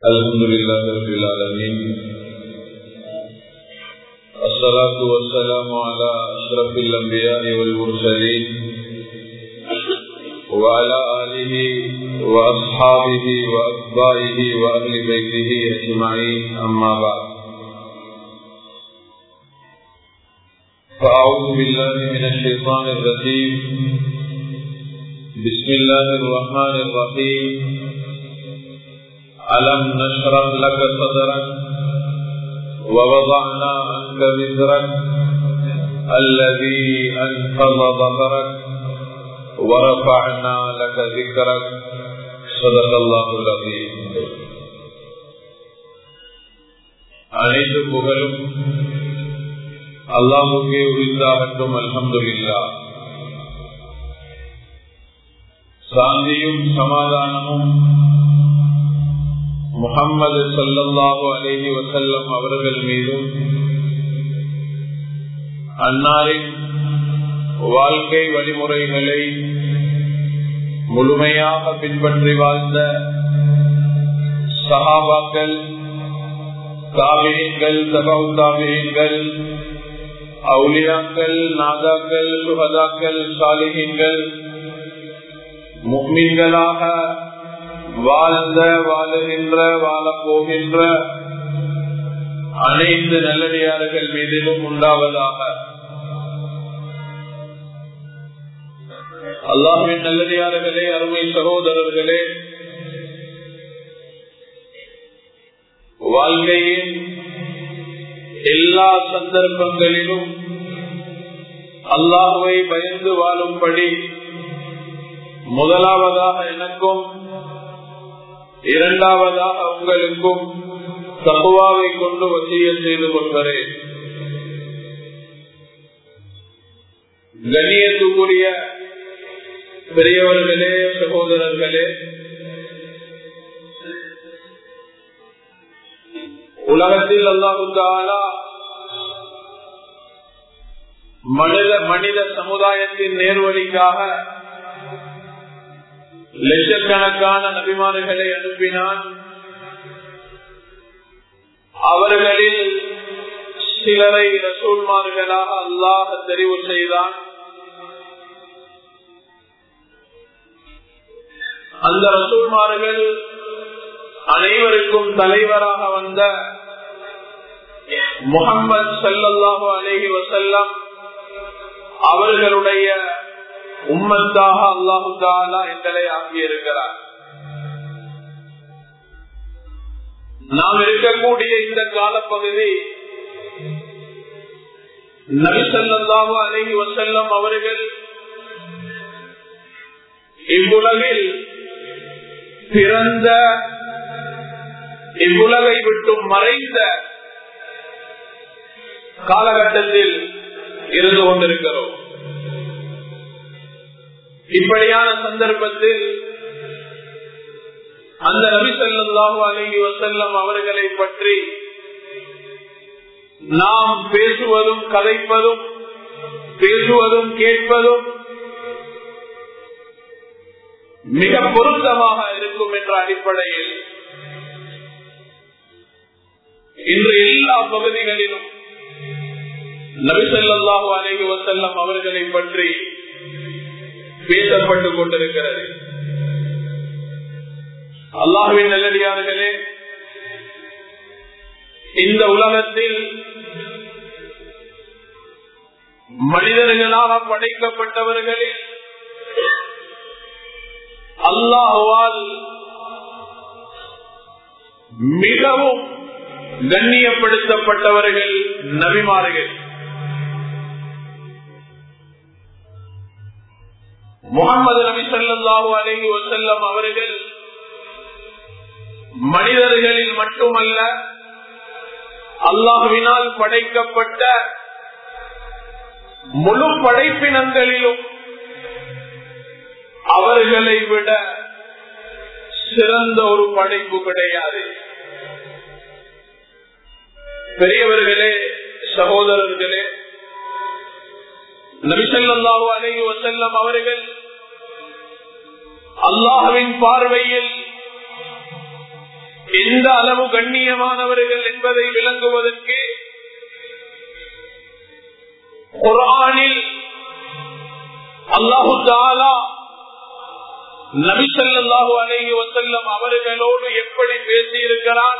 الحمد لله رب العالمين الصلاة والسلام على أشرف الأنبياء والمرسلين وعلى آله وأصحابه وأتباعه وأهل بيته أجمعين أما بعد فأعوذ بالله من الشيطان الرجيم بسم الله الرحمن الرحيم ألم نشرح لك صدرك ووضعنا عنك وزرك الذي أنقض ظهرك ورفعنا لك ذكرك صدق الله العظيم அனைத்து புகழும் அல்லாஹுக்கே உரித்தாகட்டும் அல்ஹம்துலில்லா சாந்தியும் சமாதானமும் முகம்மது சல்லாஹு அலேஹி வசல்லம் அவர்கள் மீதும் அன்னாரின் வாழ்க்கை வழிமுறைகளை முழுமையாக பின்பற்றி வாழ்ந்த சஹாபாக்கள் தாபியங்கள் தபவு தாபியங்கள் அவுலியாக்கள் நாதாக்கள் சுகதாக்கள் சாலிகங்கள் முக்மீன்களாக வாழ்ந்த வாழுகின்ற வாழப்போகின்ற அனைத்து நல்லடியார்கள் மீதிலும் உண்டாவதாக அல்லாஹின் நல்லடியார்களே அருமை சகோதரர்களே வாழ்க்கையின் எல்லா சந்தர்ப்பங்களிலும் அல்லாஹுவை பயந்து வாழும்படி முதலாவதாக எனக்கும் இரண்டாவதாக உங்களுக்கும் தகுவாவை கொண்டு வசிய செய்து கொள்கிறேன் கண்ணியத்துக்குரிய பெரியவர்களே சகோதரர்களே உலகத்தில் அல்லாஹுத்தாலா மனித மனித சமுதாயத்தின் நேர்வழிக்காக லட்சக்கணக்கான நபிமாறுகளை அனுப்பினான் அவர்களில் சிலரை ரசூல்மார்களாக அல்லாஹ தெரிவு செய்தான் அந்த ரசூல்மார்கள் அனைவருக்கும் தலைவராக வந்த முகம்மது சல்லாஹு அலேஹி வசல்லம் அவர்களுடைய உம்மத்தாக அல்லாஹு தாலா எங்களை ஆகியிருக்கிறார் நாம் இருக்கக்கூடிய இந்த காலப்பகுதி நபிசல்லாஹு அலஹி வசல்லம் அவர்கள் இவ்வுலகில் பிறந்த இவ்வுலகை விட்டு மறைந்த காலகட்டத்தில் இருந்து கொண்டிருக்கிறோம் இப்படியான சந்தர்ப்பத்தில் அந்த நபி சொல்லாஹு அலஹி வசல்லம் அவர்களை பற்றி நாம் பேசுவதும் கதைப்பதும் பேசுவதும் கேட்பதும் மிக பொருத்தமாக இருக்கும் என்ற அடிப்படையில் இன்று எல்லா பகுதிகளிலும் நபிசல்லாஹு அலஹி வசல்லம் அவர்களை பற்றி பேசப்பட்டுக் கொண்டிருக்கிறது அல்லாஹுவின் நல்லடியார்களே இந்த உலகத்தில் மனிதர்களாக படைக்கப்பட்டவர்களில் அல்லாஹுவால் மிகவும் கண்ணியப்படுத்தப்பட்டவர்கள் நபிமார்கள் முகமது நபி சொல்லாஹு அலஹி வசல்லம் அவர்கள் மனிதர்களில் மட்டுமல்ல அல்லாஹுவினால் படைக்கப்பட்ட முழு படைப்பினங்களிலும் அவர்களை விட சிறந்த ஒரு படைப்பு கிடையாது பெரியவர்களே சகோதரர்களே நபிசல்லாஹு அலஹி வசல்லம் அவர்கள் அல்லாஹுவின் பார்வையில் எந்த அளவு கண்ணியமானவர்கள் என்பதை விளங்குவதற்கு குரானில் அல்லாஹு தாலா நபிசல்லாஹு அலைஹி வசல்லம் அவர்களோடு எப்படி பேசியிருக்கிறான்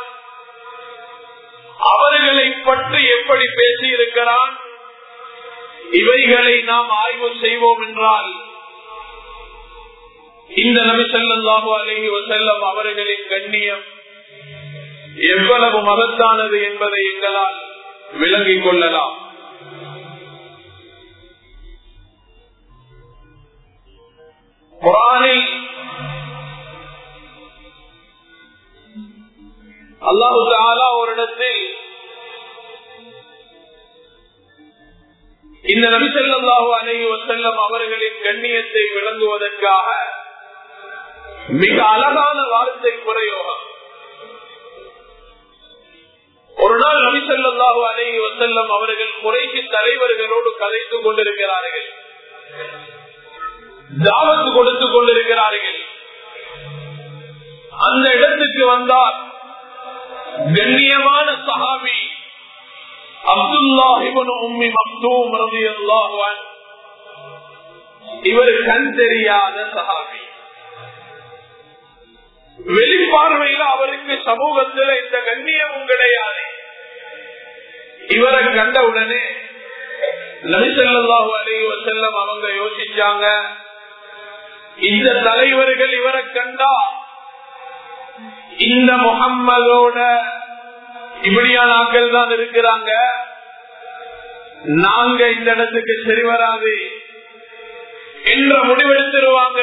அவர்களை பற்றி எப்படி பேசியிருக்கிறான் இவைகளை நாம் ஆய்வு செய்வோம் என்றால் இந்த நபிசல்லாஹு அலைஹி வசல்லம் அவர்களின் கண்ணியம் எவ்வளவு மகத்தானது என்பதை எங்களால் விளங்கிக் கொள்ளலாம் குரானில் அல்லாஹு தாலா ஒரு இடத்தில் இந்த நபிசல்லாஹு அலைஹி வசல்லம் அவர்களின் கண்ணியத்தை விளங்குவதற்காக மிக அழகான வார்த்தை பிரயோகம் ஒரு நாள் நபிசல்லாஹு அலைஹி வசல்லம் அவர்கள் குறைக்கு தலைவர்களோடு கதைத்துக் கொண்டிருக்கிறார்கள் தாவத்து கொடுத்துக் கொண்டிருக்கிறார்கள் அந்த இடத்துக்கு வந்தார் கண்ணியமான சஹாபி அப்துல்லாஹிபன் உம்மி மக்தூம் ரவி அல்லாஹுவான் இவர் கண் தெரியாத சஹாபி வெளிப்பார்வையில அவருக்கு சமூகத்தில் இந்த கண்ணியமும் கிடையாது இவரை கண்டவுடனே நபிசல்லாஹு அலி வசல்லம் அவங்க யோசிச்சாங்க இந்த தலைவர்கள் இவரை கண்டா இந்த முகம்மதோட இப்படியான ஆக்கள் தான் இருக்கிறாங்க நாங்க இந்த இடத்துக்கு சரி வராது என்ற முடிவெடுத்துருவாங்க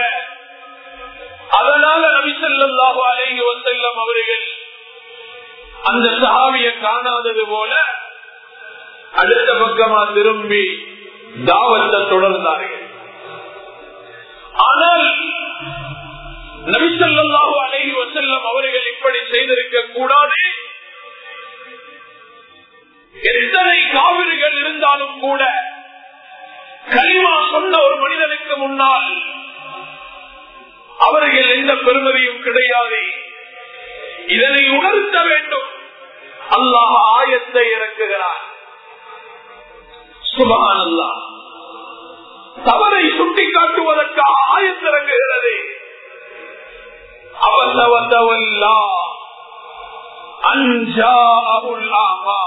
அதனால நபிசல்லாஹு அலைஹி வசல்லம் அவர்கள் அந்த சஹாவிய காணாதது போல அடுத்த பக்கமா திரும்பி தாவத்தை தொடர்ந்தார்கள் ஆனால் நபிசல்லாஹு அலைஹி வசல்லம் அவர்கள் இப்படி செய்திருக்க கூடாது எத்தனை காவிரிகள் இருந்தாலும் கூட கலிமா சொன்ன ஒரு மனிதனுக்கு முன்னால் அவர்கள் எந்த பெருமதியும் கிடையாது இதனை உணர்த்த வேண்டும் அல்லாஹ் ஆயத்தை இறக்குகிறார் சுபகான் அல்லா தவறை சுட்டிக்காட்டுவதற்காக ஆயத்திறங்குகிறது அவசவத்தவல்லா அஞ்சா அபுல்லாமா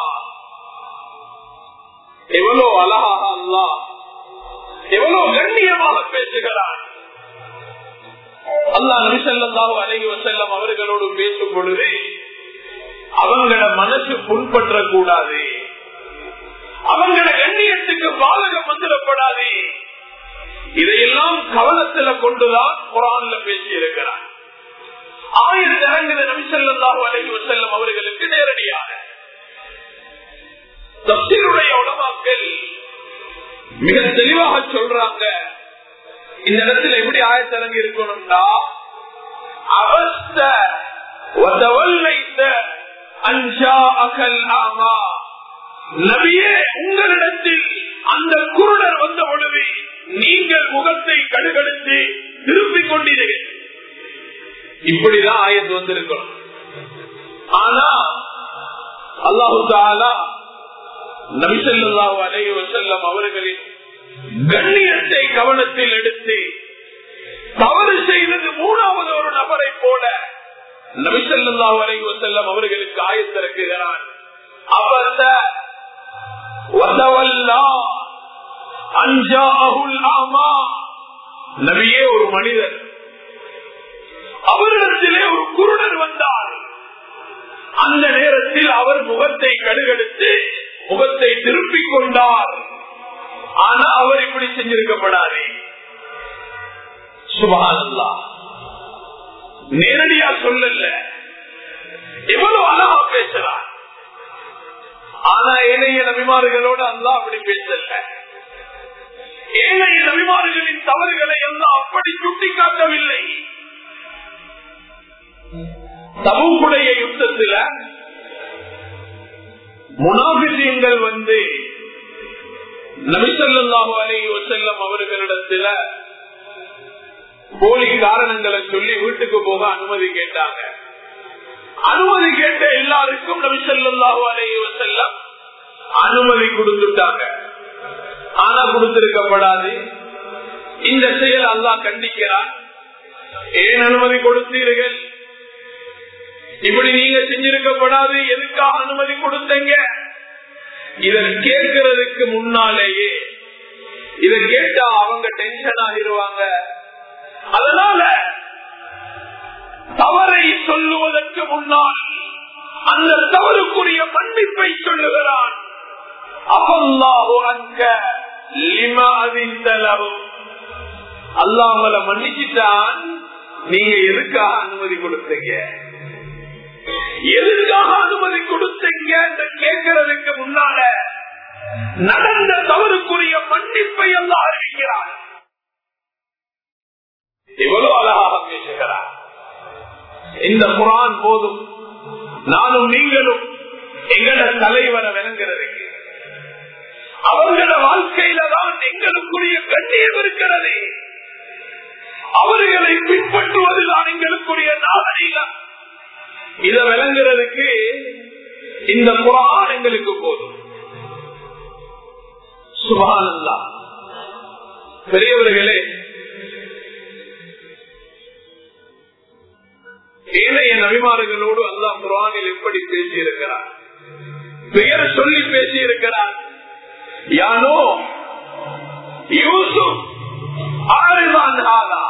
எவ்வளவு அழகாக அல்லா எவ்வளவு கண்ணியமாக பேசுகிறான் அல்லா நபிசல்லாஹு அலைஹி வசல்லம் அவர்களோடு பேசும் பொழுது அவங்கள மனசு புண்பற்ற கூடாது அவங்கள கண்ணியத்துக்கு பாதகம் வந்துடப்படாது இதையெல்லாம் கவனத்துல கொண்டுதான் குரான்ல பேசி இருக்கிறார் ஆயிரத்தி இறங்குத நபிசல்லாஹு அலைஹி வசல்லம் அவர்களுக்கு நேரடியாக தப்சீருடைய உலமாக்கள் மிக தெளிவாக சொல்றாங்க இந்த இடத்துல எப்படி ஆயத்திறங்கி இருக்கணும்னா அவஸ்த அஞ்சா அகல் ஆமா நபியே உங்களிடத்தில் அந்த குருடர் வந்த பொழுது நீங்கள் முகத்தை கடுகடுத்து திருப்பிக் கொண்டீர்கள் இப்படிதான் ஆயத்து வந்திருக்கணும் ஆனா அல்லாஹு தாலா நபிசல்லாஹு அலைஹி வசல்லம் அவர்களின் கண்ணியத்தை கவனத்தில் எடுத்து தவறு செய்தது மூணாவது ஒரு நபரை போல நபிசல்லாஹு அலைஹி வசல்லம் அவர்களுக்கு ஆயத்திறக்குகிறான் அவத்த நபியே ஒரு மனிதர் அவரிடத்திலே ஒரு குருடர் வந்தார் அந்த நேரத்தில் அவர் முகத்தை கடுகெடுத்து முகத்தை திருப்பிக் கொண்டார் ஆனா அவர் இப்படி செஞ்சிருக்கப்படாது சுபானல்லா நேரடியா சொல்லல எவ்வளவு அழகா பேசுறார் ஆனா ஏனைய நபிமார்களோடு அல்லா அப்படி பேசல ஏனைய நபிமார்களின் தவறுகளை எல்லாம் அப்படி சுட்டிக்காட்டவில்லை தபுக்குடைய யுத்தத்துல முனாபிசியங்கள் வந்து நபிசல்லாஹு அலி வசல்லம் அவர்களிடத்துல போலி காரணங்களை சொல்லி வீட்டுக்கு போக அனுமதி கேட்டாங்க அனுமதி கேட்ட எல்லாருக்கும் நபி ஸல்லல்லாஹு அலைஹி வஸல்லம் அனுமதி கொடுத்துட்டாங்க ஆனா கொடுத்திருக்கப்படாது இந்த செயல் அல்லாஹ் கண்டிக்கிறான் ஏன் அனுமதி கொடுத்தீர்கள் இப்படி நீங்க செஞ்சிருக்கப்படாது எதுக்காக அனுமதி கொடுத்தீங்க இத கேட்கறதுக்கு முன்னாலேயே இத கேட்டா அவங்க டென்ஷன் ஆகிருவாங்க அதனால தவறை சொல்லுவதற்கு முன்னால் அந்த தவறுக்குரிய மன்னிப்பை சொல்லுகிறான் அவல்லாஹு அங்க லிமா அதிந்தலவும் அல்லாமல மன்னிச்சுட்டான் நீங்க எதுக்காக அனுமதி கொடுத்தீங்க எதுக்காக அனுமதி கொடுத்தீங்க என்று கேட்கறதுக்கு முன்னால நடந்த தவறுக்குரிய மன்னிப்பை எல்லாம் அறிவிக்கிறார் இவ்வளவு அழகாக பேசுகிறார் இந்த குரான் போதும் நானும் நீங்களும் எங்கட தலைவரை விளங்குறதுக்கு அவர்கள வாழ்க்கையில தான் எங்களுக்குரிய கண்ணியம் இருக்கிறது அவர்களை பின்பற்றுவதுதான் எங்களுக்குரிய நாகரீகம் இத விளங்குறதுக்கு இந்த குரான் எங்களுக்கு போதும் சுபானல்லா பெரியவர்களே ஏனைய நபிமார்களோடு அல்லாஹ் குரானில் எப்படி பேசியிருக்கிறார் பெயர் சொல்லி பேசியிருக்கிறார் யானோ யூசுப் ஆறுதான் ஆதா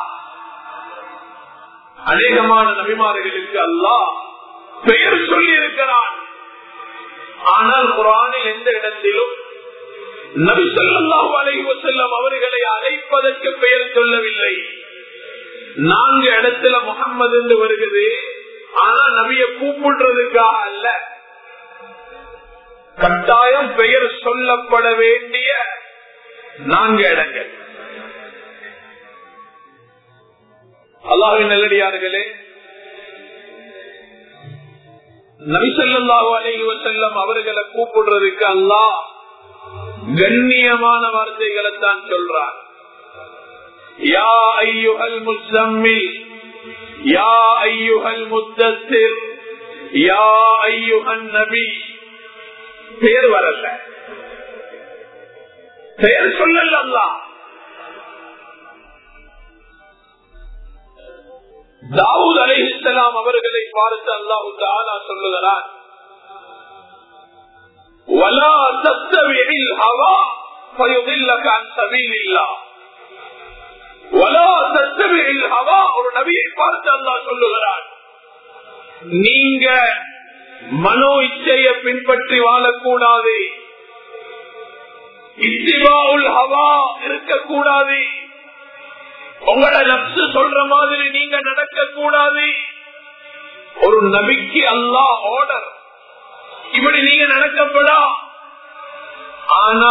அநேகமான நபிமார்களுக்கு அல்லாஹ் பெயர் சொல்லி இருக்கிறான் ஆனால் குரானில் எந்த இடத்திலும் நபி சொல்லாஹு அலைஹி வஸல்லம் அவர்களை அழைப்பதற்கு பெயர் சொல்லவில்லை நான்கு இடத்துல முகம்மது என்று வருகிறது ஆனா நபிய கூப்பிடுறதுக்காக அல்ல கட்டாயம் பெயர் சொல்லப்பட வேண்டிய நான்கு இடங்கள் அல்லாவின் நல்லடியார்களே நபிசல்லாஹு அலைஹி வசல்லம் அவர்களை கூப்பிடுறதுக்கு அல்லாஹ் கண்ணியமான வார்த்தைகளை தான் சொல்றான் யா ஐயுஹல் முசம்மில் யா ஐயுஹல் முத்தசிர் யா ஐயுஹன் நபி பேர் வரல பெயர் சொல்லல அல்லாஹ் தாவூத் அலைஹிஸ்லாம் அவர்களை பார்த்து அல்லாஹு தாலா சொல்லுகிறார் ولا تتبع الهوى فيضلك عن سبيل الله ولا تتبع الهوى ஒரு நபியை பார்த்து அல்லாஹ் சொல்லுகிறார் நீங்க மனோ இச்சையை பின்பற்றி வாழக்கூடாது இத்திபாவுல் ஹவா இருக்கக்கூடாது உங்களோட நப்சு சொல்ற மாதிரி நீங்க நடக்க கூடாது ஒரு நபிக்கு அல்லா ஆர்டர் இப்படி நீங்க நடக்கப்படா ஆனா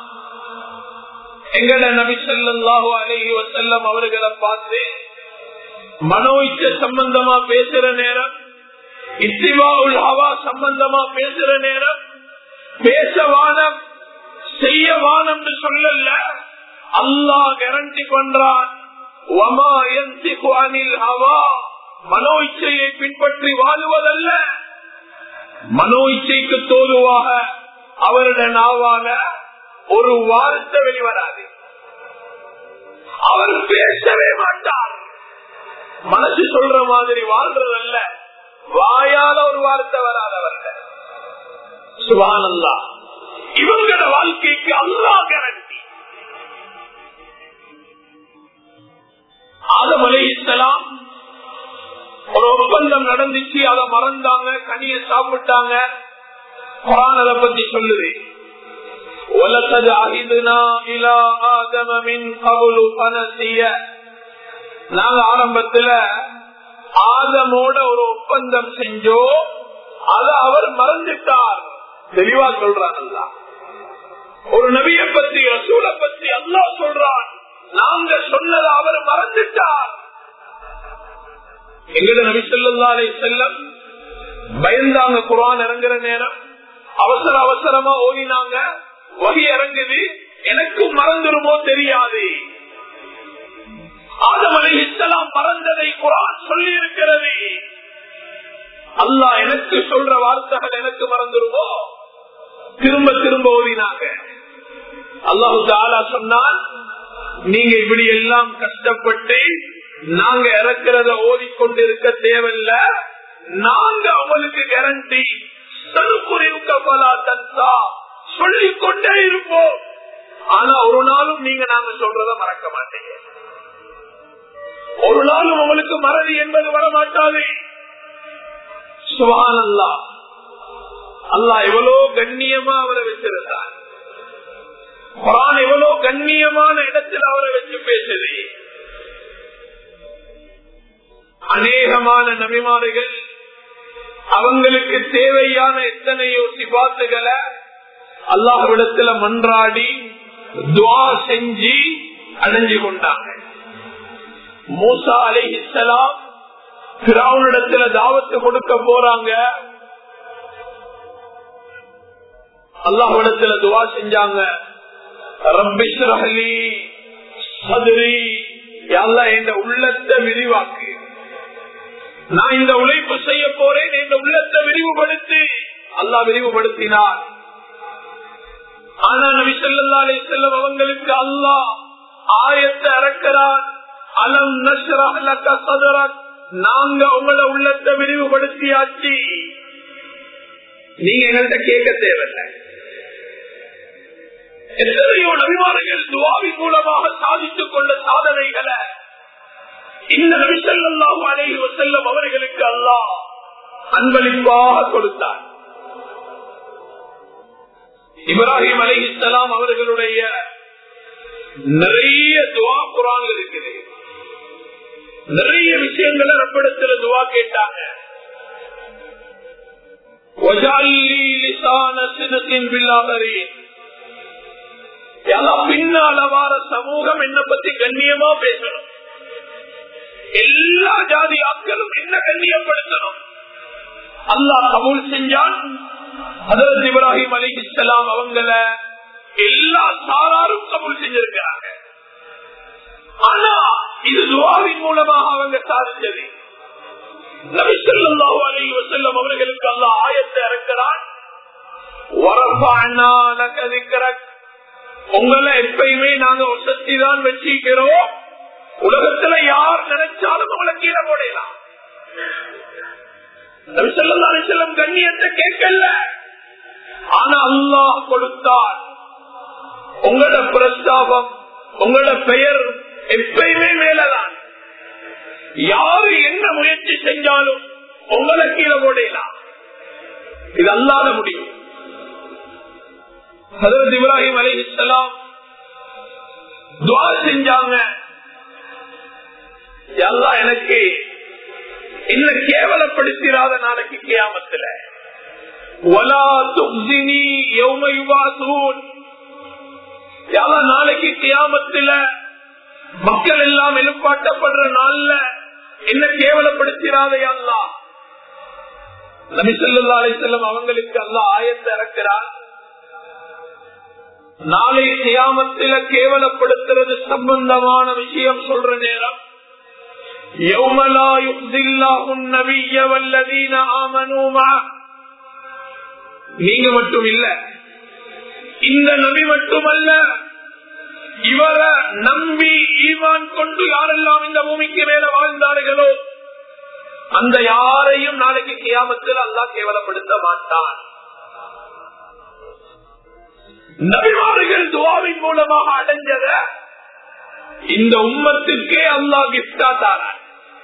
எங்கட நபி சொல்லாஹு அலஹி வசல்லம் அவர்களை பார்த்து மனோ இச்ச சம்பந்தமா பேசுற நேரம் இத்திவாவுல் ஹவா சம்பந்தமா பேசுற நேரம் பேச வானம் செய்ய வானம் சொல்லல அல்லாஹ் கேரண்டி பண்றான் மனோ இச்சையை பின்பற்றி வாழுவதல்ல மனோ இச்சைக்கு தோதுவாக அவருடைய நாவால ஒரு வார்த்தை வெளிவராது அவர் பேசவே மாட்டார் மனசு சொல்ற மாதிரி வாழ்றதல்ல வாயால ஒரு வார்த்தை வராதவர்கள் சுபானல்லா இவங்களோட வாழ்க்கைக்கு அல்லா கேரண்டி ஆதம் அலைஹிஸ்ஸலாம் ஒரு ஒப்பந்தம் நடந்துச்சு அதை மறந்தாங்க கனிய சாப்பிட்டாங்க குரான் அதை பத்தி சொல்லுது وَلَقَدْ عَهِدْنَا إِلَى آدَمَ مِنْ قَبْلُ فَنَسِيَ நாங்க ஆரம்பத்துல ஆதமோட ஒரு ஒப்பந்தம் செஞ்சோம் அதை அவர் மறந்துட்டார் தெளிவா சொல்றாங்க ஒரு நபிய பத்தி ரசூலை பத்தி அல்லாஹ் சொல்றான் நாங்க சொன்னதை அவர் மறந்துட்டார் எங்கட நபி சொல்லாலே செல்லம் பயந்தாங்க குரான் இறங்குற நேரம் அவசர அவசரமா ஓடினாங்க வகி இறங்குது எனக்கும் மறந்துருமோ தெரியாது ஆதம் அலி இஸ்லாம் மறந்ததை குரான் சொல்லி இருக்கிறது அல்லாஹ் எனக்கு சொல்ற வார்த்தைகள் எனக்கு மறந்துருமோ திரும்ப திரும்ப ஓதினாங்க அல்லாஹு தாலா சொன்னால் நீங்க இப்படி எல்லாம் கஷ்டப்பட்டு நாங்க இறக்கிறத ஓதிக்கொண்டிருக்க தேவையில்ல நாங்க உங்களுக்கு கேரண்டி சொல்லிக் கொண்டே இருப்போம் ஆனா ஒரு நாளும் நீங்க நாங்க சொல்றத மறக்க மாட்டீங்க ஒரு நாளும் உங்களுக்கு மறதி என்பது வரமாட்டாது சுவான் அல்லா அல்லா எவ்வளவு கண்ணியமா அவரை வச்சிருந்தார் குரான் எவ்வளவு கண்ணியமான இடத்தில் அவரை வச்சு பேசுது அநேகமான நபிமாறுகள் அவங்களுக்கு தேவையான எத்தனையோ சிபாத்துகளை அல்லாஹ்விடத்துல மன்றாடி துவா செஞ்சு அடைஞ்சு கொண்டாங்க மூசா அலை இஸ்லாம் பிராவுனிடத்துல தாவத்து கொடுக்க போறாங்க அல்லாஹ்விடத்துல துவா செஞ்சாங்க ரப்பிஸ்ரஹலி சதுரி எல்லாம் என் உள்ளத்தை விரிவாக்கு நான் இந்த உழைப்பு செய்ய போறேன் என் உள்ளத்தை விரிவுபடுத்தி அல்லா விரிவுபடுத்தினார் ஆனா நபி சொல்லா அலி செல்லம் அவங்களுக்கு அல்லாஹ் ஆயத்தை இறக்கிறான் அலம் நஷ்ரஹலக சதரக் நாங்க உங்களை உள்ளத்தை விரிவுபடுத்தியாச்சு நீங்க எங்கள்கிட்ட கேட்க தேவையில்லை எத்தனையோ நபிமார்கள் துவாவின் மூலமாக சாதித்துக் கொண்ட சாதனைகளை இந்த நபிசல்லாஹு அலைஹி வசல்லம் அவர்களுக்கு அல்லாஹ் அன்பளிப்பாக கொடுத்தார் இப்ராஹிம் அலி இஸ்லாம் அவர்களுடைய நிறைய துவா குரான் இருக்குது நிறைய விஷயங்களை ரப்பிடத்துல துவா கேட்டாங்க பின்னால வார சமூகம் என்ன பத்தி கண்ணியமா பேசணும் எல்லா ஜாதி ஆட்களும் என்ன கண்ணியப்படுத்தணும் அல்லாஹ் கபூல் செஞ்சான் அதற்கு இப்ராஹிம் அலி இஸ்லாம் அவங்கள எல்லா சாராரும் கபூல் செஞ்சிருக்கிறாங்க ஆனா இது துவாவின் மூலமாக அவங்க சாதிச்சது நபிசல்லாஹு அலி வசல்லம் அவர்களுக்கு அல்ல ஆயத்தை இறக்கிறான் உங்களை எப்பயுமே நாங்க வசதி தான் வச்சிக்கிறோம் உலகத்துல யார் நினைச்சாலும் உங்களை கீழே போடலாம் செல்லம் கண்ணியத்தை கேட்கல ஆனா அல்லாஹ் கொடுத்தார் உங்களோட பிரஸ்தாபம் உங்களோட பெயர் எப்பயுமே மேலதான் யாரு என்ன முயற்சி செஞ்சாலும் உங்களை கீழே போடலாம் இது அல்லாத முடியும் ஹதரத் இப்ராஹிம் அலி இஸ்லாம் துவா செஞ்சாங்க எல்லாம் எனக்கு என்ன கேவலப்படுத்திராத நாளைக்கு கியாமத்துல நாளைக்கு கியாமத்துல மக்கள் எல்லாம் எழுப்பாட்டப்படுற நாள்ல என்ன கேவலப்படுத்திராதே அல்லா நபி சொல்லா அலிசல்லம் அவங்களுக்கு அல்ல ஆயத்தை இறக்கிறார் நாளை கியாமத்தில கேவலப்படுத்துறது சம்பந்தமான விஷயம் சொல்ற நேரம் நீங்க மட்டும் இல்ல இந்த நபி மட்டுமல்ல இவரை நம்பி ஈமான் கொண்டு யாரெல்லாம் இந்த பூமிக்கு மேல வாழ்ந்தார்களோ அந்த யாரையும் நாளைக்கு கியாமத்தில் அல்லா கேவலப்படுத்த மாட்டான் நபிமார்கள் துவாவின் மூலமாக அடைஞ்சத இந்த உம்மத்துக்கே அல்லா கிப்டா தாரான்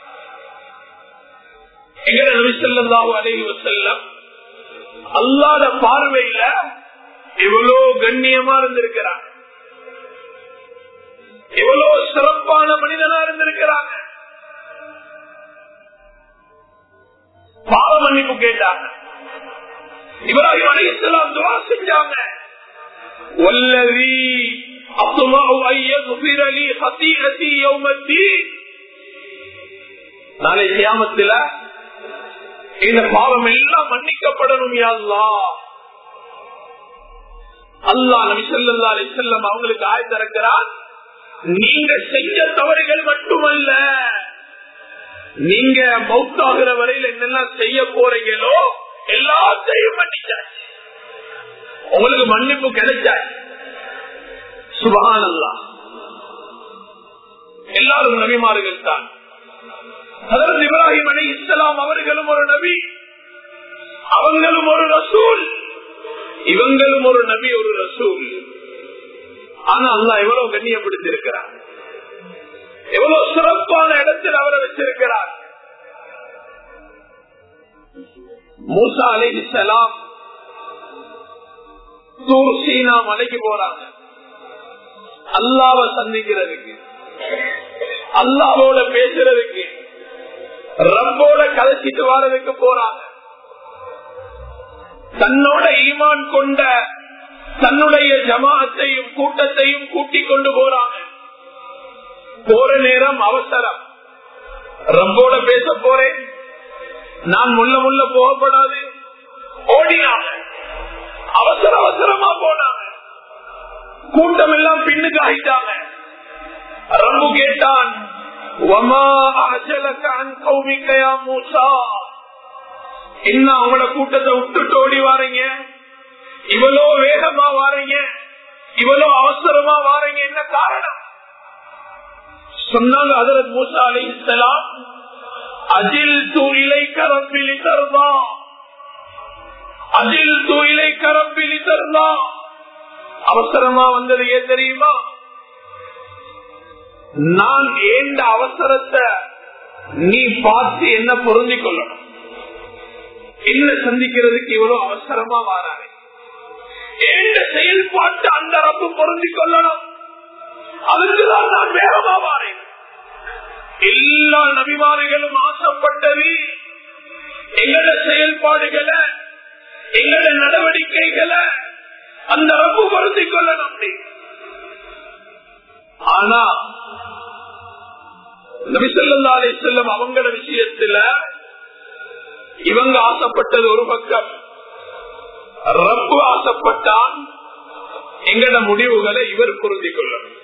எங்க நபி சொல்லாஹு அலைஹி வசல்லம் அல்லாத பார்வையில எவ்வளவு கண்ணியமா இருந்திருக்கிறாங்க எவ்வளவு சிறப்பான மனிதனா இருந்திருக்கிறாங்க பாவ மன்னிப்பு கேட்டாங்க இப்ராஹிம் அலைஹிஸ்ஸலாம் துவா செஞ்சாங்க والذي أطمع أن يغفر لي خطيئتي يوم الدين நாளை கியாமத்தில் இந்த பாவம் எல்லாம் மன்னிக்கப்படணும் யாழ்லா அல்லா நபி சொல்லா அலி செல்லம் அவங்களுக்கு ஆய் திறக்கிறான் நீங்க செஞ்ச தவறுகள் மட்டுமல்ல நீங்க மௌத்தாகிற வரையில் என்னெல்லாம் செய்ய போறீங்களோ எல்லாத்தையும் மன்னிச்சாச்சு உங்களுக்கு மன்னிப்பு கிடைச்சாச்சு சுபகானல்லா எல்லாரும் நபிமார்கள் தான் அதற்கு இப்ராஹிம் அலி இஸ்லாம் அவர்களும் ஒரு நபி அவங்களும் ஒரு ரசூல் இவங்களும் ஒரு நபி ஒரு ரசூல் ஆனா அல்லா எவ்வளவு கண்ணியப்படுத்திருக்கிறார் எவ்வளவு சிறப்பான இடத்தில் அவரை வச்சிருக்கிறார் மூசா அலி இஸ்லாம் தூர் சீனா மலைக்கு போறாங்க அல்லாவை சந்திக்கிறதுக்கு அல்லாவோட பேசுறதுக்கு ரப்போட கதைச்சிட்டு வாரதுக்கு போறாங்க தன்னோட ஈமான் கொண்ட தன்னுடைய ஜமாத்தையும் கூட்டத்தையும் கூட்டிக் கொண்டு போறாங்க போற நேரம் அவசரம் ரப்போட பேச போறேன் நான் முள்ள முள்ள போகப்படாது ஓடினாங்க அவசர அவசரமா போனாங்க கூட்டம் எல்லாம் பின்னுக்கு ஆயிட்டாங்க ரம்பு கேட்டான் என்ன அவங்களோட கூட்டத்தை விட்டுட்டு ஓடி வாரீங்க இவ்வளோ வேகமா வாரீங்க இவ்வளோ அவசரமா வாரீங்க என்ன காரணம் சொன்னாங்க அதரத் மூசா அலி இஸ்லாம் அஜில் தூயிலை கரப்பிலி தருதா அஜில் தூயிலை கரப்பிலி தருதா அவசரமா வந்தது ஏன் தெரியுமா நான் ஏண்ட அவசரத்தை நீ பார்த்து என்ன பொருந்திக் கொள்ளணும் என்ன சந்திக்கிறதுக்கு இவ்வளவு அவசரமா வாராரு ஏண்ட செயல்பாட்டு அந்த ரப்பு பொருந்திக் கொள்ளணும் அதுக்குதான் நான் வேகமா வாரேன் எல்லா நபிமாரிகளும் ஆசைப்பட்டது எங்களோட செயல்பாடுகளை எங்களோட நடவடிக்கைகளை அந்த ரப்பு பொருந்திக் கொள்ளணும் ஆனா நபிசல்லா அலி செல்லம் அவங்கள விஷயத்துல இவங்க ஆசைப்பட்டது ஒரு பக்கம் ரப்பு ஆசைப்பட்டான் எங்கட முடிவுகளை இவர் பொருந்திக் கொள்ளணும்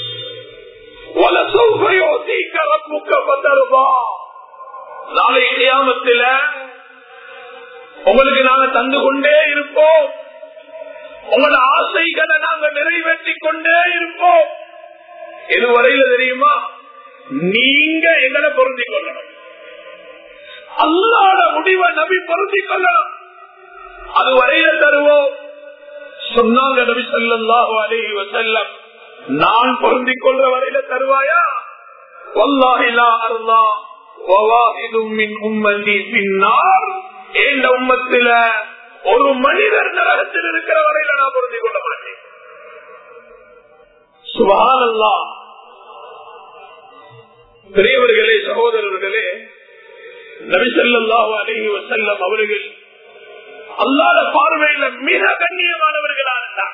நாளை கியாமத்தில உங்களுக்கு நாங்க தந்து கொண்டே இருப்போம் உங்களோட ஆசைகளை நாங்க நிறைவேற்றி கொண்டே இருப்போம் எதுவரையில தெரியுமா நீங்க எங்களை பொருந்திக் கொள்ளணும் அல்லாட முடிவை நபி பொருந்திக் கொள்ளணும் அது வரையில தருவோம் சொன்னாங்க நபி சொல்லாஹு அலஹி வசல்லம் நான் பொருந்திக் கொள்ற வரையில தருவாயா வல்லாஹிலா அருளா உம்மத்தில ஒரு மனிதர் நரகத்தில் இருக்கிற வரையில நான் பொருந்திக் கொள்ள மாட்டேன் சுபானல்லா பெரியவர்களே சகோதரர்களே நபிசல்லாஹு அலஹி வசல்லம் அவர்கள் அல்லாத பார்வையில மிக கண்ணியமானவர்களா இருந்தார்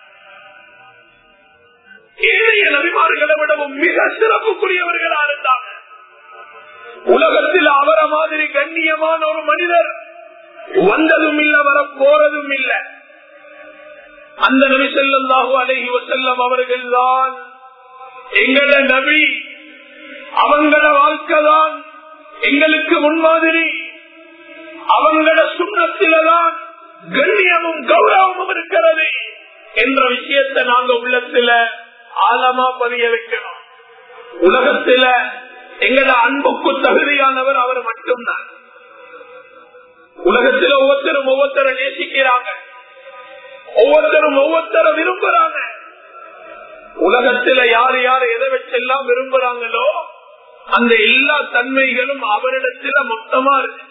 ஏழைய நபிமார்களை விடவும் மிக சிறப்புக்குரியவர்களா இருந்தாங்க உலகத்தில் அவர மாதிரி கண்ணியமான ஒரு மனிதர் வந்ததும் இல்ல வர போறதும் இல்ல அந்த நபி செல்லாஹு அலஹி வசல்லம் அவர்கள் தான் எங்கள நபி அவங்கள வாழ்க்கை தான் எங்களுக்கு முன்மாதிரி அவங்கள சுண்ணத்தில்தான் கண்ணியமும் கௌரவமும் இருக்கிறது என்ற விஷயத்தை நாங்க உள்ளத்துல ஆழமா பதிய வைக்கணும் உலகத்துல எங்கள அன்புக்கு தகுதியானவர் அவர் மட்டும்தான் உலகத்துல ஒவ்வொருத்தரும் ஒவ்வொருத்தரை நேசிக்கிறாங்க ஒவ்வொருத்தரும் ஒவ்வொருத்தரை விரும்புறாங்க உலகத்துல யார் யார் எதை வச்செல்லாம் விரும்புறாங்களோ அந்த எல்லா தன்மைகளும் அவரிடத்துல மொத்தமா இருக்கு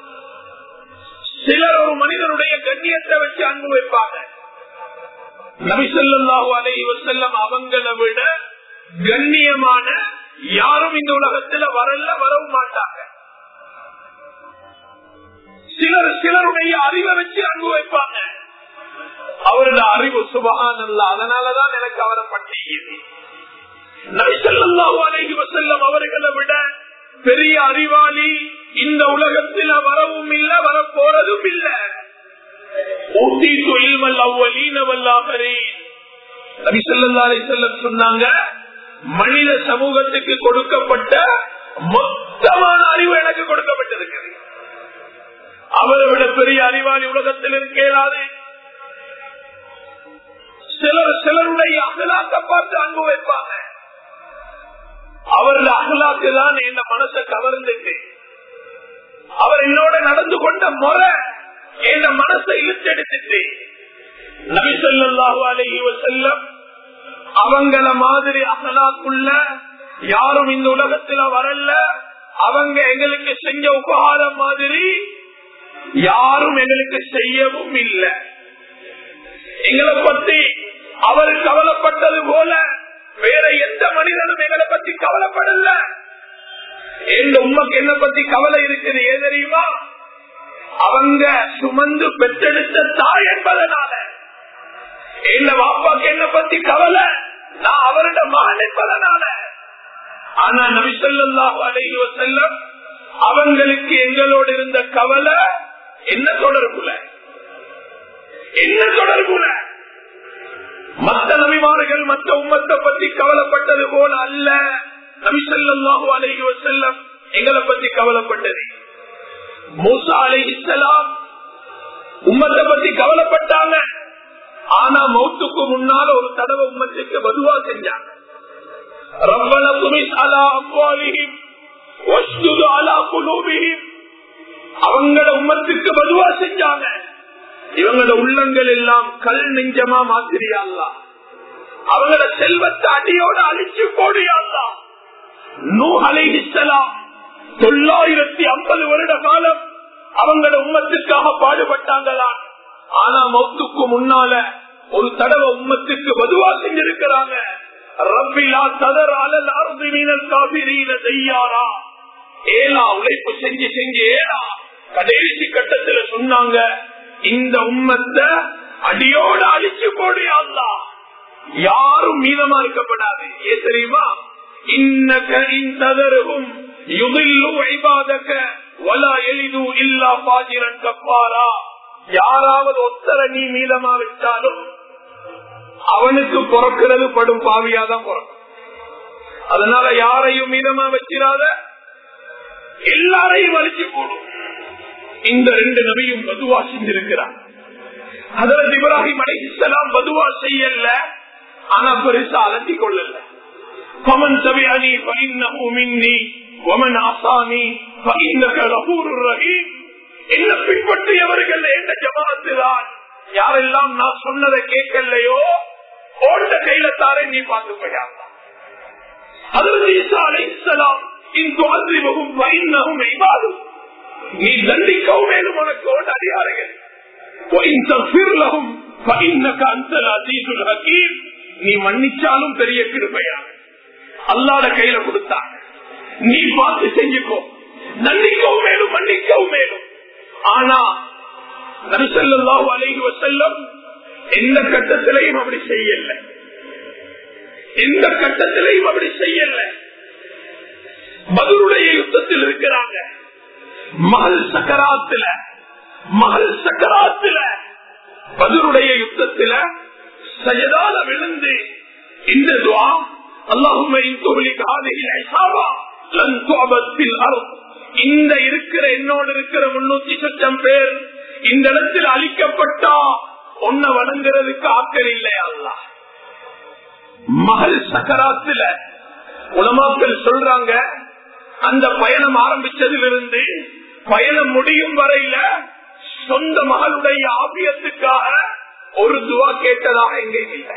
சிலர் ஒரு மனிதனுடைய கண்ணியத்தை வச்சு அன்பு வைப்பாங்க நபிசல்லாஹு அலை வசல்லம் அவங்களை விட கண்ணியமான யாரும் இந்த உலகத்துல வரல வரவும் மாட்டாங்க சிலர் சிலருடைய அறிவை வச்சு அன்பு வைப்பாங்க அவரோட அறிவு சுபகான் அல்ல அதனாலதான் எனக்கு அவரை பட்டியது நபிசல்லாஹு அலைஹி வசல்லம் அவர்களை விட பெரிய அறிவாளி இந்த உலகத்தில் வரவும் இல்ல வர போறதும் இல்ல ஊட்டி தொழில் அவ்வளீன வல்லாமரே சொன்னாங்க மனித சமூகத்துக்கு கொடுக்கப்பட்ட மொத்த மொத்தமான அறிவு எனக்கு கொடுக்கப்பட்டிருக்கிறது அவரை விட பெரிய அறிவாளி உலகத்தில் இருக்கேலாது சிலர் சிலருடைய அகலாக்க பார்த்து அன்பு வைப்பாங்க அவருடைய அகலாக்கு தான் என் மனசை கவர்ந்துட்டு அவர் என்னோட நடந்து கொண்ட முறை என் மனசை இழுத்தெடுத்துட்டு நபி சொல்லாஹு அலஹி வசல்லம் அவங்கள மாதிரி அகலாக்குள்ள யாரும் இந்த உலகத்துல வரல அவங்க எங்களுக்கு செஞ்ச உபகாரம் மாதிரி யாரும் எங்களுக்கு செய்யவும் இல்லை எங்களை பத்தி அவர் கவலைப்பட்டது போல வேற எந்த மனிதனும் எங்களை பத்தி கவலைப்படல எங்க உமக்கு என்ன பத்தி கவலை இருக்குது ஏன் தெரியுமா அவங்க சுமந்து பெற்றெடுத்த தாய் என்பதனால எங்க வாப்பாக்கு என்ன பத்தி கவலை நான் அவருடைய மகன் என்பதனால ஆனா நபிசல்லாஹு அலைஹி வசல்லம் அவங்களுக்கு எங்களோடு இருந்த கவலை என்ன தொடர்புல என்ன தொடர்புல மத்த நபிமார்கள் மத்த உம்மத்தை பத்தி கவலைப்பட்டது போல அல்ல நபிசல்லாஹு அலைஹி வசல்லம் எங்களை பத்தி கவலைப்பட்டது மூசா அலை இஸ்லாம் உம்மத்தை பத்தி கவலைப்பட்டாங்க ஆனா மௌத்துக்கு முன்னால ஒரு தடவை உம்மத்துக்கு வதுவா செஞ்சாங்க ربنا طمس على أموالهم واشدد على قلوبهم அவங்கள உம்மத்துக்கு பதுவா செஞ்சாங்க இவங்களோட உள்ளங்கள் எல்லாம் கல் நெஞ்சமா மாத்திரியாங்களா அவங்களோட செல்வத்தை அடியோட அழிச்சு போடியாங்களா நூ அலைஹிஸ்லாம் தொள்ளாயிரத்தி ஐம்பது வருட காலம் அவங்களோட உம்மத்துக்காக பாடுபட்டாங்களாம் ஆனா மௌத்துக்கு முன்னால ஒரு தடவை உம்மத்துக்கு பதுவா செஞ்சிருக்கிறாங்க ரப்பிலா ததர் அலல் அறுதி மீனல் காபிரீன செய்யாரா ஏலா உழைப்பு செஞ்சு செஞ்சு ஏலா கடைசி கட்டத்துல சொன்னாங்க இந்த உம்மத்தை அடியோட அழிச்சு போடியாங்களா யாரும் மீதமா இருக்கப்படாது ஏன் தெரியுமா இன்னக இந்ததருகும் யுகில்லு ஐபாதக்க வலா எளிது இல்லா பாஜிரன் கப்பாரா யாராவது ஒத்தர நீ மீதமா விட்டாலும் அவனுக்கு பிறக்கிறது படும் பாவியாதான் பிறக்கும் அதனால யாரையும் மீதமா வச்சிடாத எல்லாரையும் அழிச்சு போடும் இந்த ரெண்டு நபியும் பதுவா செஞ்சிருக்கிறார் அதற்கு இப்ராஹிம் அலைஹிஸ்ஸலாம் பதுவா செய்யல ஆனா பெருசா அலட்டி கொள்ளல பமன் சபியானி பைன்னஹு மின்னி வமன் ஆசானி பைன்னக கஃபூருர் ரஹீம் என்ன பின்பற்றியவர்கள் எந்த ஜமாத்துதான் யாரெல்லாம் நான் சொன்னதை கேட்கலையோ ஓட்ட கையில தாரே நீ பார்த்து போயாங்க அதற்கு ஈசா அலைஹிஸ்ஸலாம் இந்த அன்றிவகும் பைன்னஹும் இபாதும் நீ தண்டிக்கவும் வேணும் உனக்கு ஓட்ட அதிகாரிகள் நீ மன்னிச்சாலும் பெரிய கிருபையாக அல்லாத கையில கொடுத்தாங்க நீ பார்த்து செஞ்சுக்கோ நன்றிக்கவும் மேலும் மன்னிக்கவும் மேலும் ஆனா நரிசல்லாஹு அலைஹி வசல்லம் எந்த கட்டத்திலையும் அப்படி செய்யல எந்த கட்டத்திலையும் அப்படி செய்யல பதிலுடைய யுத்தத்தில் இருக்கிறாங்க மகள் சக்கராத்துல மகள் சக்கராத்துல பதிலுடைய யுத்தத்துல சஜதால விழுந்து இந்த துவா அல்லாஹும் இந்த இருக்கிற என்னோடு இருக்கிற முன்னூத்தி சொச்சம் பேர் இந்த இடத்தில் அழிக்கப்பட்டா ஒன்ன வணங்குறதுக்கு ஆக்கள் இல்லை அல்லா மகள் சக்கராத்துல உலமாக்கள் சொல்றாங்க அந்த பயணம் ஆரம்பிச்சதிலிருந்து பயணம் முடியும் வரையில சொந்த மகளுடைய ஆபியத்துக்காக ஒரு துவா கேட்டதாக எங்கேயும் இல்லை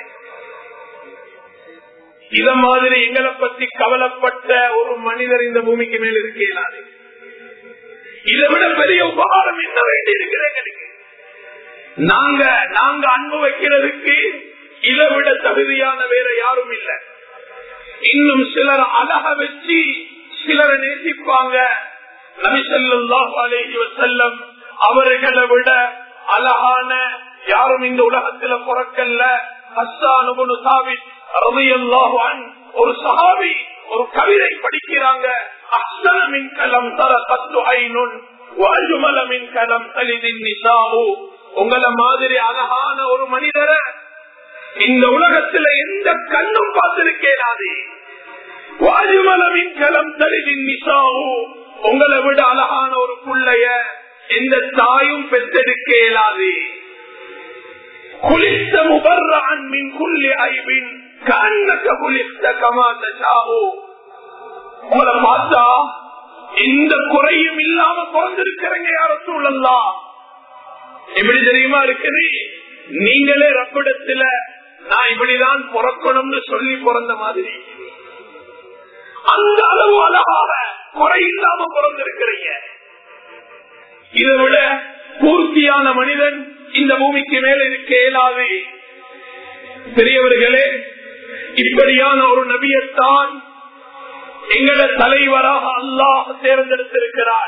இத மாதிரி எங்களை பத்தி கவலைப்பட்ட ஒரு மனிதர் இந்த பூமிக்கு மேல் இருக்கிறாரு இதை விட பெரிய உபகாரம் என்ன வேண்டி இருக்கிறது எங்களுக்கு நாங்க நாங்க அன்பு வைக்கிறதுக்கு இதை விட தகுதியான வேற யாரும் இல்லை இன்னும் சிலர் அழக வச்சு சிலரை நேசிப்பாங்க நபிசல்லாஹு அலேஹி வசல்லம் அவர்களை விட அழகான யாரும் இந்த உலகத்துல பிறக்கல்ல ஹஸ்ஸானுபுனு சாபித் ரலியல்லாஹு ஒரு சஹாபி ஒரு கவிதை படிக்கிறாங்க அஹ்சன மின் கலம் தர கத்து ஐனுன் வாஜுமல மின் கலம் தலிதின் நிசாவு உங்கள மாதிரி அழகான ஒரு மனிதரை இந்த உலகத்துல எந்த கண்ணும் பார்த்திருக்கேனாது வாஜுமலமின் கலம் தலிதின் நிசாவு உங்களை விட அழகான ஒரு புள்ளைய எந்த தாயும் பெற்றெடுக்க இயலாது குளித்த முபர்ரான் மின் குள்ளி ஐபின் கண்ணக்க குளித்த கமாத்த சாவு உங்களை பார்த்தா எந்த குறையும் இல்லாம பிறந்திருக்கிறங்க யார சூழல்லாம் எப்படி தெரியுமா இருக்குது நீங்களே ரப்பிடத்துல நான் இப்படிதான் பிறக்கணும்னு சொல்லி பிறந்த மாதிரி அந்த அளவு அழகாக குறை இல்லாம பிறந்திருக்கிறீங்க இதை விட பூர்த்தியான மனிதன் இந்த பூமிக்கு மேல இருக்க இயலாது பெரியவர்களே இப்படியான ஒரு நபியத்தான் எங்கள தலைவராக அல்லாஹ் தேர்ந்தெடுத்திருக்கிறார்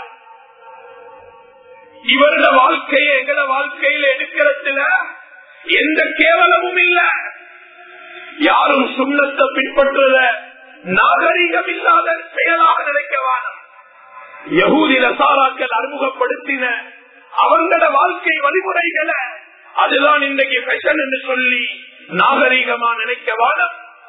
இவரது வாழ்க்கையை எங்கள வாழ்க்கையில எடுக்கிறதுல எந்த கேவலமும் இல்ல யாரும் சுண்ணத்தை பின்பற்றுத நாகரிகம் இல்லாத செயலாக நினைக்கவான யகூதி நசாராக்கள் அறிமுகப்படுத்தின அவங்களோட வாழ்க்கை வழிமுறைகளை அதுதான் இன்றைக்கு ஃபேஷன் என்று சொல்லி நாகரிகமா நினைக்கவான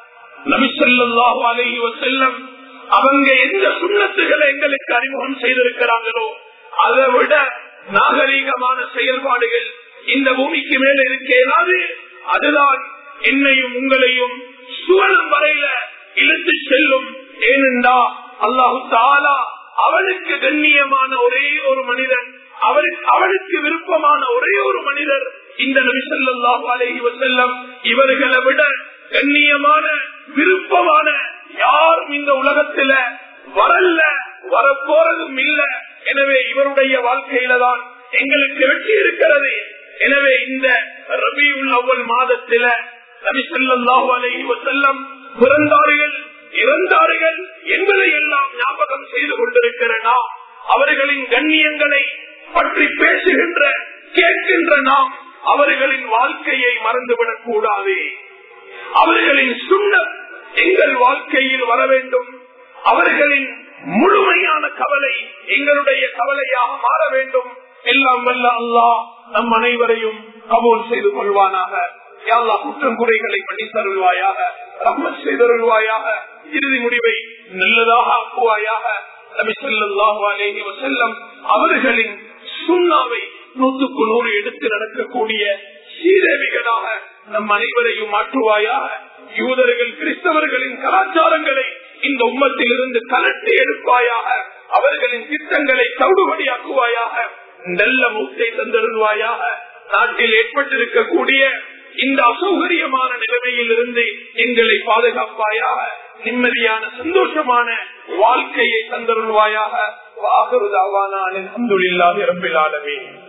நபிசல்லாஹு அலைஹி வசல்லம் அவங்க எந்த சுண்ணத்துகளை எங்களுக்கு அறிமுகம் செய்திருக்கிறாங்களோ அதை விட நாகரீகமான செயல்பாடுகள் இந்த பூமிக்கு மேல இருக்கேனாது அதுதான் என்னையும் உங்களையும் சுவனம் வரையில இழுத்து செல்லும் ஏனென்றா அல்லாஹு தாலா அவனுக்கு கண்ணியமான ஒரே ஒரு மனிதன் அவருக்கு அவனுக்கு விருப்பமான ஒரே ஒரு மனிதர் இந்த நபிசல்லாஹு அலைஹி வசல்லம் இவர்களை விட கண்ணியமான விருப்பமான யாரும் இந்த உலகத்துல வரல வரப்போறதும் இல்ல எனவே இவருடைய வாழ்க்கையில தான் எங்களுக்கு வெற்றி இருக்கிறது எனவே இந்த ரபியுல் அவ்வள் மாதத்தில நபி சொல்லாஹு அலைஹி வசல்லம் பிறந்தார்கள் இறந்தார்கள் என்பதை எல்லாம் ஞாபகம் செய்து கொண்டிருக்கிற நாம் அவர்களின் கண்ணியங்களை பற்றி பேசுகின்ற கேட்கின்ற நாம் அவர்களின் வாழ்க்கையை மறந்துவிடக் கூடாது அவர்களின் சுண்ணத் எங்கள் வாழ்க்கையில் வர வேண்டும் அவர்களின் முழுமையான கவலை எங்களுடைய கவலையாக மாற வேண்டும் எல்லாம் வல்ல அல்லாஹ் நம் அனைவரையும் கபூல் செய்து கொள்வானாக எல்லா குற்றம் குறைகளை பண்ணி தருள்வாயாக ரம்மத் செய்தருள்வாயாக இறுதி முடிவை நல்லதாக ஆக்குவாயாக நபி ஸல்லல்லாஹு அலைஹி வஸல்லம் அவர்களின் சுண்ணாவை நூற்றுக்கு நூறு எடுத்து நடக்கக்கூடிய சீரவிகளாக நம் அனைவரையும் மாற்றுவாயாக யூதர்கள் கிறிஸ்தவர்களின் கலாச்சாரங்களை இந்த உம்மத்தில் இருந்து கலட்டி எடுப்பாயாக அவர்களின் திட்டங்களை தவிடுபடியாக்குவாயாக நல்ல மூத்தை தந்தருள்வாயாக நாட்டில் ஏற்பட்டிருக்கக்கூடிய இந்த அசௌகரியமான நிலைமையில் இருந்து எங்களை பாதுகாப்பாயாக நிம்மதியான சந்தோஷமான வாழ்க்கையை தந்தருள்வாயாக வாகருதாவான அலமதுல்லாஹி ரபில் ஆலமீன்